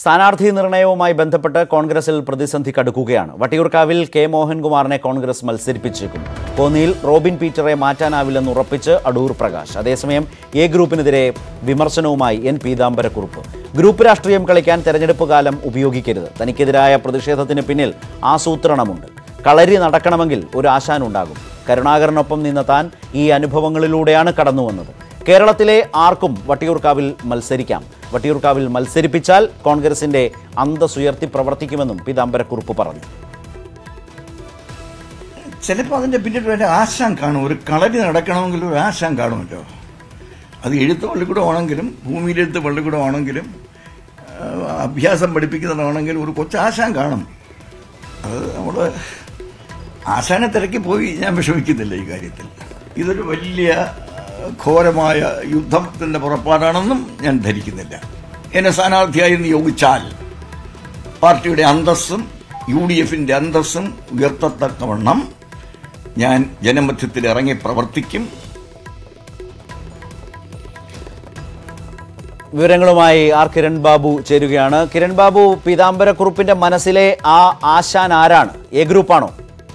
സ്ഥാനാർത്ഥി നിർണയവുമായി ബന്ധപ്പെട്ട് കോൺഗ്രസിൽ പ്രതിസന്ധി കടുക്കുകയാണ് വട്ടിയൂർക്കാവിൽ കെ മോഹൻകുമാറിനെ കോൺഗ്രസ് മത്സരിപ്പിച്ചേക്കും കോന്നിയിൽ റോബിൻ പീറ്ററെ മാറ്റാനാവില്ലെന്ന് ഉറപ്പിച്ച് അടൂർ പ്രകാശ് അതേസമയം എ ഗ്രൂപ്പിനെതിരെ വിമർശനവുമായി എൻ പീതാംബരക്കുറുപ്പ് ഗ്രൂപ്പ് രാഷ്ട്രീയം കളിക്കാൻ തെരഞ്ഞെടുപ്പ് കാലം ഉപയോഗിക്കരുത് തനിക്കെതിരായ പ്രതിഷേധത്തിന് പിന്നിൽ ആസൂത്രണമുണ്ട് കളരി നടക്കണമെങ്കിൽ ഒരു ആശാനുണ്ടാകും കരുണാകരനൊപ്പം നിന്ന താൻ ഈ അനുഭവങ്ങളിലൂടെയാണ് കടന്നുവന്നത് കേരളത്തിലെ ആർക്കും വട്ടിയൂർക്കാവിൽ മത്സരിക്കാം വട്ടിയൂർക്കാവിൽ മത്സരിപ്പിച്ചാൽ കോൺഗ്രസിന്റെ അന്തസ്സുയർത്തി പ്രവർത്തിക്കുമെന്നും പീതാംബരക്കുറുപ്പ് പറഞ്ഞു ചിലപ്പോൾ അതിൻ്റെ പിന്നീട് ഒരു ആശാൻ കാണും ഒരു കളരി നടക്കണമെങ്കിൽ ഒരു ആശാൻ കാണുമല്ലോ അത് എഴുത്ത് പള്ളിക്കൂടമാണെങ്കിലും ഭൂമിയിലെഴുത്ത് പള്ളിക്കൂടമാണെങ്കിലും ആ, അഭ്യാസം പഠിപ്പിക്കുന്നതാണെങ്കിലും ഒരു കൊച്ചു ആശാൻ കാണും അത് നമ്മൾ ആശാനെ തിരക്കി പോയി ഞാൻ വിഷമിക്കുന്നില്ല ഈ കാര്യത്തിൽ ഇതൊരു വലിയ ആ, ഘോരമായ യുദ്ധത്തിൻ്റെ പുറപ്പാടാണെന്നും ഞാൻ ധരിക്കുന്നില്ല എന്നെ സ്ഥാനാർത്ഥിയായി നിയോഗിച്ചാൽ പാർട്ടിയുടെ അന്തസ്സും യു ഡി എഫിന്റെ അന്തസ്സും ഉയർത്തത്തക്കവണ്ണം ഞാൻ ജനമധ്യത്തിൽ ഇറങ്ങി പ്രവർത്തിക്കും വിവരങ്ങളുമായി ആർ കിരൺ ബാബു ചേരുകയാണ് കിരൺ ബാബു പീതാംബരക്കുറുപ്പിന്റെ മനസ്സിലെ ആ ആശാൻ ആരാണ് എ ഗ്രൂപ്പാണോ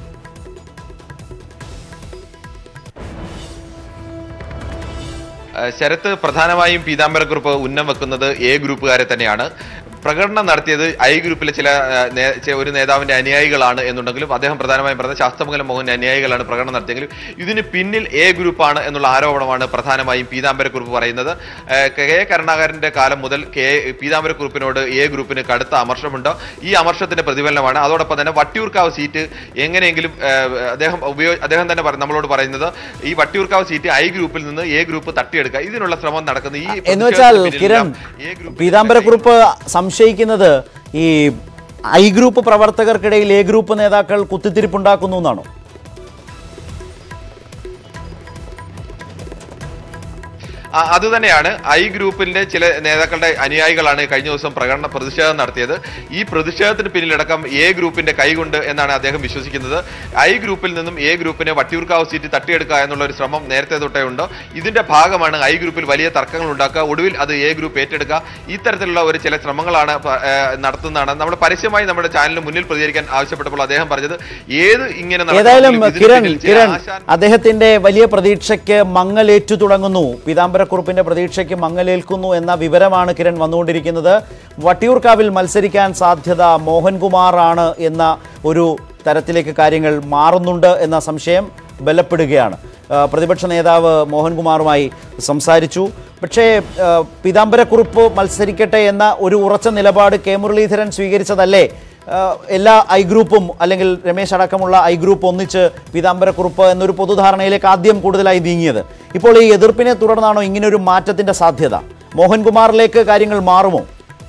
ഏഹ് ശരത്ത് പ്രധാനമായും പീതാംബരക്കുറിപ്പ് ഉന്നം വെക്കുന്നത് എ ഗ്രൂപ്പുകാരെ തന്നെയാണ് പ്രകടനം നടത്തിയത് ഐ ഗ്രൂപ്പിലെ ചില ഏഹ്, നേ- ചെ- ഒരു നേതാവിന്റെ അനുയായികളാണ് എന്നുണ്ടെങ്കിലും അദ്ദേഹം പ്രധാനമായും പറഞ്ഞ ശാസ്ത്രമംഗലം മോഹന്റെ അനുയായികളാണ് പ്രകടനം നടത്തിയെങ്കിലും ഇതിന് പിന്നിൽ എ ഗ്രൂപ്പാണ് എന്നുള്ള ആരോപണമാണ് പ്രധാനമായും പീതാംബരക്കുറിപ്പ് പറയുന്നത് ഏഹ്, കെ കരുണാകരന്റെ കാലം മുതൽ കെ പീതാംബരക്കുറിപ്പിനോട് എ ഗ്രൂപ്പിന് കടുത്ത അമർഷമുണ്ട് ഈ അമർഷത്തിന്റെ പ്രതിഫലനമാണ് അതോടൊപ്പം തന്നെ വട്ടിയൂർക്കാവ് സീറ്റ് എങ്ങനെയെങ്കിലും ഏഹ്, അദ്ദേഹം ഉപയോഗ അദ്ദേഹം തന്നെ പറ- നമ്മളോട് പറയുന്നത് ഈ വട്ടിയൂർക്കാവ് സീറ്റ് ഐ ഗ്രൂപ്പിൽ നിന്ന് എ ഗ്രൂപ്പ് തട്ടിയെടുക്കുക ഇതിനുള്ള ശ്രമം നടക്കുന്ന ഈ എന്ന് വെച്ചാൽ പ്രതിഷേധത്തിന് കിരൺ പിന്നിലെല്ലാം A ഗ്രൂപ്പിന്റെ പീതാംബരക്കുറിപ്പ് സംശയിക്കുന്നത് ഈ ഐ ഗ്രൂപ്പ് പ്രവർത്തകർക്കിടയിൽ എ ഗ്രൂപ്പ് നേതാക്കൾ കുത്തിത്തിരിപ്പുണ്ടാക്കുന്നു എന്നാണോ ആ, അത് തന്നെയാണ് ഐ ഗ്രൂപ്പിന്റെ ചില നേതാക്കളുടെ അനുയായികളാണ് കഴിഞ്ഞ ദിവസം പ്രകടന പ്രതിഷേധം നടത്തിയത് ഈ പ്രതിഷേധത്തിന് പിന്നിലടക്കം എ ഗ്രൂപ്പിന്റെ കൈകൊണ്ട് എന്നാണ് അദ്ദേഹം വിശ്വസിക്കുന്നത് ഐ ഗ്രൂപ്പിൽ നിന്നും എ ഗ്രൂപ്പിന് വട്ടിയൂർക്കാവ് സീറ്റ് തട്ടിയെടുക്കുക എന്നുള്ള ഒരു ശ്രമം നേരത്തെ തൊട്ടേ ഉണ്ട് ഇതിന്റെ ഭാഗമാണ് ഐ ഗ്രൂപ്പിൽ വലിയ തർക്കങ്ങൾ ഉണ്ടാക്കുക ഒടുവിൽ അത് എ ഗ്രൂപ്പ് ഏറ്റെടുക്കുക ഇത്തരത്തിലുള്ള ഒരു ചില ശ്രമങ്ങളാണ് പ- ഏഹ് നടത്തുന്നതാണ് നമ്മൾ പരസ്യമായി നമ്മുടെ ചാനലിന് മുന്നിൽ പ്രതികരിക്കാൻ ആവശ്യപ്പെട്ടപ്പോൾ അദ്ദേഹം പറഞ്ഞത് ഏത് ഇങ്ങനെ ഏതായാലും നടക്കുമെങ്കിലും ഇതിന് കിരൺ പിന്നിൽ ചില കിരൺ ആശാൻ- അദ്ദേഹത്തിന്റെ വലിയ പ്രതീക്ഷയ്ക്ക് മങ്ങലേറ്റു തുടങ്ങുന്നു പീതാംബരക്കുറുപ്പിന്റെ പ്രതീക്ഷയ്ക്ക് മങ്ങലേൽക്കുന്നു എന്ന വിവരമാണ് കിരൺ വന്നുകൊണ്ടിരിക്കുന്നത് വട്ടിയൂർക്കാവിൽ മത്സരിക്കാൻ സാധ്യത മോഹൻകുമാർ ആണ് എന്ന ഒരു തരത്തിലേക്ക് കാര്യങ്ങൾ മാറുന്നുണ്ട് എന്ന സംശയം ബലപ്പെടുകയാണ് ആ, പ്രതിപക്ഷ നേതാവ് മോഹൻകുമാറുമായി സംസാരിച്ചു പക്ഷേ ആ, പീതാംബരക്കുറുപ്പ് മത്സരിക്കട്ടെ എന്ന ഒരു ഉറച്ച നിലപാട് കെ മുരളീധരൻ സ്വീകരിച്ചതല്ലേ ആഹ് എല്ലാ ഐ ഗ്രൂപ്പും അല്ലെങ്കിൽ രമേശ് അടക്കമുള്ള ഐ ഗ്രൂപ്പ് ഒന്നിച്ച് പീതാംബരക്കുറുപ്പ് എന്നൊരു പൊതുധാരണയിലേക്ക് ആദ്യം കൂടുതലായി നീങ്ങിയത് ഇപ്പോൾ ഈ എതിർപ്പിനെ തുടർന്നാണോ ഇങ്ങനൊരു മാറ്റത്തിന്റെ സാധ്യത മോഹൻകുമാറിലേക്ക് കാര്യങ്ങൾ മാറുമോ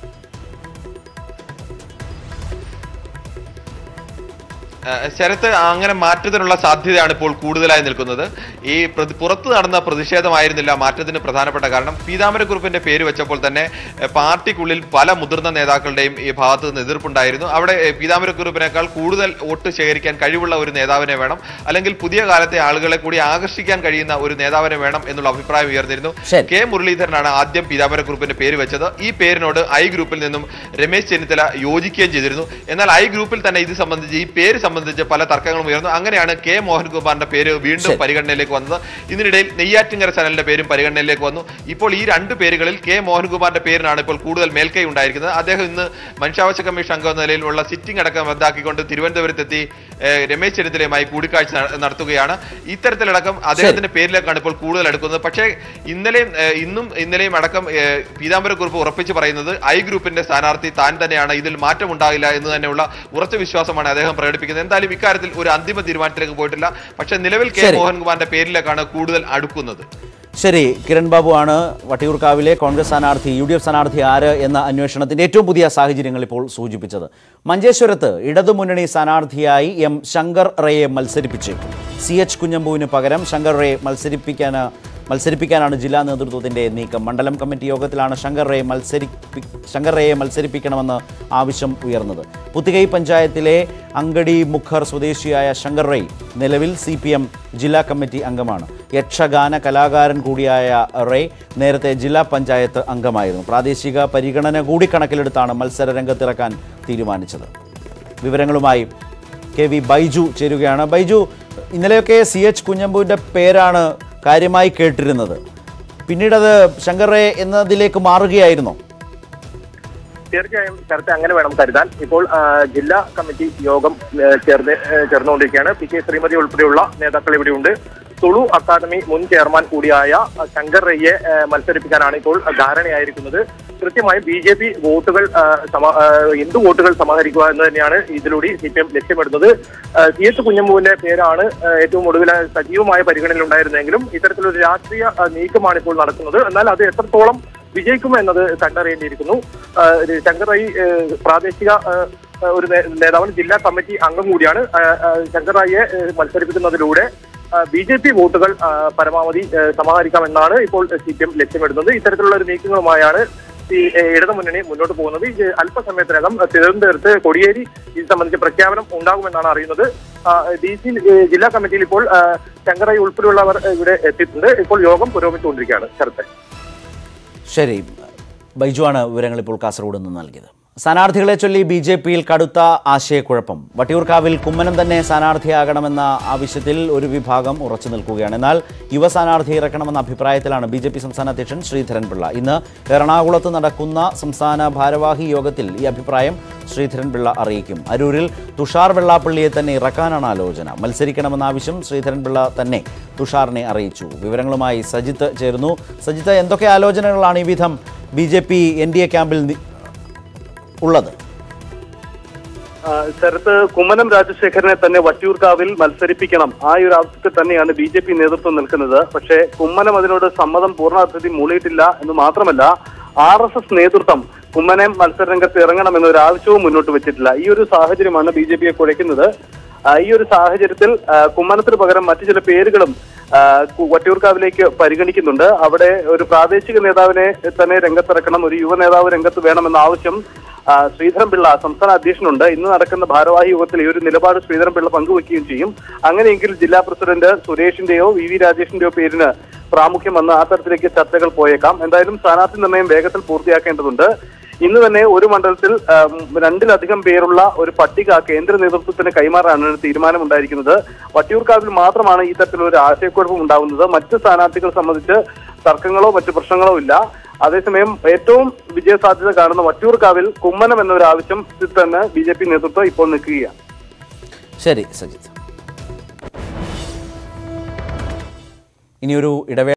ഏഹ് ശരത്ത് അങ്ങനെ മാറ്റത്തിനുള്ള സാധ്യതയാണ് ഇപ്പോൾ കൂടുതലായി നിൽക്കുന്നത് ഈ പ്രതി- പുറത്ത് നടന്ന പ്രതിഷേധമായിരുന്നില്ല മാറ്റത്തിന് പ്രധാനപ്പെട്ട കാരണം പീതാംബരക്കുറിപ്പിന്റെ പേര് വെച്ചപ്പോൾ തന്നെ ഏഹ് പാർട്ടിക്കുള്ളിൽ പല മുതിർന്ന നേതാക്കളുടെയും ഈ ഭാഗത്ത് നിന്ന് എതിർപ്പുണ്ടായിരുന്നു അവിടെ ഏഹ് പീതാംബരക്കുറിപ്പിനേക്കാൾ കൂടുതൽ വോട്ട് ശേഖരിക്കാൻ കഴിവുള്ള ഒരു നേതാവിനെ വേണം അല്ലെങ്കിൽ പുതിയ കാലത്തെ ആളുകളെ കൂടി ആകർഷിക്കാൻ കഴിയുന്ന ഒരു നേതാവിനെ വേണം എന്നുള്ള അഭിപ്രായം ഉയർന്നിരുന്നു ശരി. കെ മുരളീധരനാണ് ആദ്യം പീതാംബരക്കുറിപ്പിന്റെ പേര് വെച്ചത് ഈ പേരിനോട് ഐ ഗ്രൂപ്പിൽ നിന്നും രമേശ് ചെന്നിത്തല യോജിക്കുകയും ചെയ്തിരുന്നു എന്നാൽ ഐ ഗ്രൂപ്പിൽ തന്നെ ഇത് സംബന്ധിച്ച് ഈ പേര് സംബന്ധിച്ച് പല തർക്കങ്ങളും ഉയർന്നു അങ്ങനെയാണ് കെ മോഹൻകുമാറിന്റെ പേര് വീണ്ടും ശരി. പരിഗണനയിലേക്ക് വന്നത് ഇതിനിടയിൽ നെയ്യാറ്റിങ്കര ചാനലിന്റെ പേരും പരിഗണനയിലേക്ക് വന്നു ഇപ്പോൾ ഈ രണ്ട് പേരുകളിൽ കെ മോഹൻകുമാറിന്റെ പേരിനാണ് ഇപ്പോൾ കൂടുതൽ മേൽക്കൈ ഉണ്ടായിരിക്കുന്നത് അദ്ദേഹം ഇന്ന് മനുഷ്യാവകാശ കമ്മീഷൻ അംഗം എന്ന നിലയിലുള്ള സിറ്റിംഗ് അടക്കം റദ്ദാക്കിക്കൊണ്ട് തിരുവനന്തപുരത്തെത്തി ഏഹ്, രമേശ് ചെന്നിത്തലയുമായി കൂടിക്കാഴ്ച നട- നടത്തുകയാണ് ഇത്തരത്തിലടക്കം അദ്ദേഹത്തിന്റെ പേരിലേക്കാണ് ഇപ്പോൾ കൂടുതൽ എടുക്കുന്നത് പക്ഷേ ഇന്നലെയും ഏഹ്, ഇന്നും ഇന്നലെയും അടക്കം ഏഹ്, പീതാംബരക്കുറിപ്പ് ഉറപ്പിച്ച് പറയുന്നത് ഐ ഗ്രൂപ്പിന്റെ സ്ഥാനാർത്ഥി താൻ തന്നെയാണ് ഇതിൽ മാറ്റം ഉണ്ടാകില്ല എന്ന് തന്നെയുള്ള ഉറച്ച വിശ്വാസമാണ് അദ്ദേഹം പ്രകടിപ്പിക്കുന്നത് എന്തായാലും ഇക്കാര്യത്തിൽ ഒരു അന്തിമ തീരുമാനത്തിലേക്ക് പോയിട്ടില്ല പക്ഷേ നിലവിൽ കെ ശരി. മോഹൻകുമാറിന്റെ പേരിലേക്കാണ് കൂടുതൽ അടുക്കുന്നത് ശരി കിരൺ ബാബു ആണ് വട്ടിയൂർക്കാവിലെ കോൺഗ്രസ് സ്ഥാനാർത്ഥി യു ഡി എഫ് സ്ഥാനാർത്ഥി ആര് എന്ന അന്വേഷണത്തിന്റെ ഏറ്റവും പുതിയ സാഹചര്യങ്ങൾ ഇപ്പോൾ സൂചിപ്പിച്ചത് മഞ്ചേശ്വരത്ത് ഇടതുമുന്നണി സ്ഥാനാർത്ഥിയായി എം ശങ്കർ റയെ മത്സരിപ്പിച്ചേക്കും സി എച്ച് കുഞ്ഞമ്പുവിന് പകരം ശങ്കർ റയെ മത്സരിപ്പിക്കാൻ മത്സരിപ്പിക്കാനാണ് ജില്ലാ നേതൃത്വത്തിന്റെ നീക്കം മണ്ഡലം കമ്മിറ്റി യോഗത്തിലാണ് ശങ്കർ റേ മത്സരിപ്പി ശങ്കർ റേയെ മത്സരിപ്പിക്കണമെന്ന് ആവശ്യം ഉയർന്നത് പുത്തികൈ പഞ്ചായത്തിലെ അങ്കടി മുഖർ സ്വദേശിയായ ശങ്കർ റേ നിലവിൽ സി പി എം ജില്ലാ കമ്മിറ്റി അംഗമാണ് യക്ഷഗാന കലാകാരൻ കൂടിയായ റേ നേരത്തെ ജില്ലാ പഞ്ചായത്ത് അംഗമായിരുന്നു പ്രാദേശിക പരിഗണന കൂടി കണക്കിലെടുത്താണ് മത്സര രംഗത്തിറക്കാൻ തീരുമാനിച്ചത് വിവരങ്ങളുമായി കെ വി ബൈജു ചേരുകയാണ് ബൈജു ഇന്നലെയൊക്കെ സി എച്ച് കുഞ്ഞമ്പുവിൻ്റെ പേരാണ് കാര്യമായി കേട്ടിരുന്നത് പിന്നീടത് ശങ്കർ റേ എന്നതിലേക്ക് മാറുകയായിരുന്നോ തീർച്ചയായും ചർച്ച അങ്ങനെ വേണം കരുതാൻ ഇപ്പോൾ ആ, ജില്ലാ കമ്മിറ്റി യോഗം ഏ, ചേർന്ന് ഏ, ചേർന്നുകൊണ്ടിരിക്കുകയാണ് പി കെ ശ്രീമതി ഉൾപ്പെടെയുള്ള നേതാക്കൾ ഇവിടെയുണ്ട് തുളു അക്കാദമി മുൻ ചെയർമാൻ കൂടിയായ ആ, ശങ്കർ റയ്യെ ഏ, മത്സരിപ്പിക്കാനാണ് ഇപ്പോൾ ധാരണയായിരിക്കുന്നത് കൃത്യമായി ബി ജെ പി വോട്ടുകൾ ആ, സമ- ആ, ഹിന്ദു വോട്ടുകൾ സമാഹരിക്കുക എന്ന് തന്നെയാണ് ഇതിലൂടെ സി പി എം ലക്ഷ്യമിടുന്നത് ആ, സി എച്ച് കുഞ്ഞമ്പുവിന്റെ പേരാണ് ആ, ഏറ്റവും ഒടുവിൽ സജീവമായ പരിഗണനയിൽ ഉണ്ടായിരുന്നെങ്കിലും ഇത്തരത്തിലൊരു രാഷ്ട്രീയ ആ, നീക്കമാണ് ഇപ്പോൾ നടക്കുന്നത് എന്നാൽ അത് എത്രത്തോളം വിജയിക്കും എന്നത് കണ്ടറിയേണ്ടിയിരിക്കുന്നു ആ, ഒരു ശങ്കർ റൈ ഏ, പ്രാദേശിക ആ, ഒരു നേ- നേതാവാണ് ജില്ലാ കമ്മിറ്റി അംഗം കൂടിയാണ് ആ, ആ, ശങ്കർ റായിയെ ഏ, മത്സരിപ്പിക്കുന്നതിലൂടെ ബി ജെ പി വോട്ടുകൾ ആ, പരമാവധി ഏ, സമാഹരിക്കാമെന്നാണ് ഇപ്പോൾ സി പി എം ലക്ഷ്യമിടുന്നത് ഇത്തരത്തിലുള്ള ഒരു നീക്കങ്ങളുമായാണ് ഈ ഏ, ഇടതു മുന്നണി മുന്നോട്ട് പോകുന്നത് ഇത് അല്പസമയത്തിനകം തിരുവനന്തപുരത്ത് കൊടിയേരി ഇത് സംബന്ധിച്ച പ്രഖ്യാപനം ഉണ്ടാകുമെന്നാണ് അറിയുന്നത് ഡി സി ജില്ലാ കമ്മിറ്റിയിൽ ഇപ്പോൾ ആ, ശങ്കർ റൈ ഉൾപ്പെടെയുള്ളവർ ഇവിടെ എത്തിയിട്ടുണ്ട് ഇപ്പോൾ യോഗം പുരോഗമിച്ചുകൊണ്ടിരിക്കുകയാണ് ശരത്തെ ശരി ബൈജുവാണ് വിവരങ്ങൾ ഇപ്പോൾ കാസർഗോഡ് നിന്ന് നൽകിയത് സ്ഥാനാർത്ഥികളെ ചൊല്ലി ബി ജെ പിയിൽ കടുത്ത ആശയക്കുഴപ്പം വട്ടിയൂർക്കാവിൽ കുമ്മനം തന്നെ സ്ഥാനാർത്ഥിയാകണമെന്ന ആവശ്യത്തിൽ ഒരു വിഭാഗം ഉറച്ചു നിൽക്കുകയാണ് എന്നാൽ യുവ സ്ഥാനാർത്ഥി ഇറക്കണമെന്ന അഭിപ്രായത്തിലാണ് ബി ജെ പി സംസ്ഥാന അധ്യക്ഷൻ ശ്രീധരൻപിള്ള ഇന്ന് എറണാകുളത്ത് നടക്കുന്ന സംസ്ഥാന ഭാരവാഹി യോഗത്തിൽ ഈ അഭിപ്രായം ശ്രീധരൻപിള്ള അറിയിക്കും അരൂരിൽ തുഷാർ വെള്ളാപ്പള്ളിയെ തന്നെ ഇറക്കാനാണ് ആലോചന മത്സരിക്കണമെന്ന ആവശ്യം ശ്രീധരൻപിള്ള തന്നെ തുഷാറിനെ അറിയിച്ചു വിവരങ്ങളുമായി സജിത്ത് ചേരുന്നു സജിത്ത് എന്തൊക്കെ ആലോചനകളാണ് ഈ വിധം B J P N D A ക്യാമ്പിൽ നി- ഉള്ളത് ആ, ശരത്ത് കുമ്മനം രാജശേഖരനെ തന്നെ വട്ടിയൂർക്കാവിൽ മത്സരിപ്പിക്കണം ആ ഒരു ആവശ്യത്തിൽ തന്നെയാണ് ബി ജെ പി നേതൃത്വം നിൽക്കുന്നത് പക്ഷേ കുമ്മനം അതിനോട് സമ്മതം പൂർണ്ണാർത്ഥത്തിൽ മൂളിയിട്ടില്ല എന്ന് മാത്രമല്ല ആർ എസ് എസ് നേതൃത്വം കുമ്മനം മത്സരരംഗത്ത് ഇറങ്ങണം എന്നൊരു ആവശ്യവും മുന്നോട്ട് വെച്ചിട്ടില്ല ഈ ഒരു സാഹചര്യമാണ് ബി ജെ പിയെ കുഴയ്ക്കുന്നത് ആ, ഈ ഒരു സാഹചര്യത്തിൽ ആ, കുമ്മനത്തിന് പകരം മറ്റു ചില പേരുകളും ആ, കു- വട്ടിയൂർക്കാവിലേക്ക് പരിഗണിക്കുന്നുണ്ട് അവിടെ ഒരു പ്രാദേശിക നേതാവിനെ തന്നെ രംഗത്തിറക്കണം ഒരു യുവ നേതാവ് രംഗത്ത് വേണമെന്ന ആവശ്യം ആ, ശ്രീധരൻപിള്ള സംസ്ഥാന അധ്യക്ഷനുണ്ട് ഇന്ന് നടക്കുന്ന ഭാരവാഹി യോഗത്തിൽ ഈ ഒരു നിലപാട് ശ്രീധരൻപിള്ള പങ്കുവെക്കുകയും ചെയ്യും അങ്ങനെയെങ്കിൽ ജില്ലാ പ്രസിഡന്റ് സുരേഷിന്റെയോ വി വി രാജേഷിന്റെയോ പേരിന് പ്രാമുഖ്യം വന്ന് ആ തരത്തിലേക്ക് ചർച്ചകൾ പോയേക്കാം എന്തായാലും സ്ഥാനാർത്ഥി നിർണയം വേഗത്തിൽ പൂർത്തിയാക്കേണ്ടതുണ്ട് ഇന്ന് തന്നെ ഒരു മണ്ഡലത്തിൽ ആ, രണ്ടിലധികം പേരുള്ള ഒരു പട്ടിക കേന്ദ്ര നേതൃത്വത്തിന് കൈമാറാനാണ് ഒരു തീരുമാനമുണ്ടായിരിക്കുന്നത് വട്ടിയൂർക്കാവിൽ മാത്രമാണ് ഈ തരത്തിലുള്ള ഒരു ആശയക്കുഴപ്പം ഉണ്ടാകുന്നത് മറ്റ് സ്ഥാനാർത്ഥികളെ സംബന്ധിച്ച് തർക്കങ്ങളോ മറ്റു പ്രശ്നങ്ങളോ ഇല്ല അതേസമയം ഏറ്റവും വിജയസാധ്യത കാണുന്ന വട്ടിയൂർക്കാവിൽ കുമ്മനം എന്നൊരു ആവശ്യം തന്നെ ബി ജെ പി നേതൃത്വം ഇപ്പോൾ നിൽക്കുകയാണ് ശരി സജിത്ത് ഇനിയൊരു ഇടവേള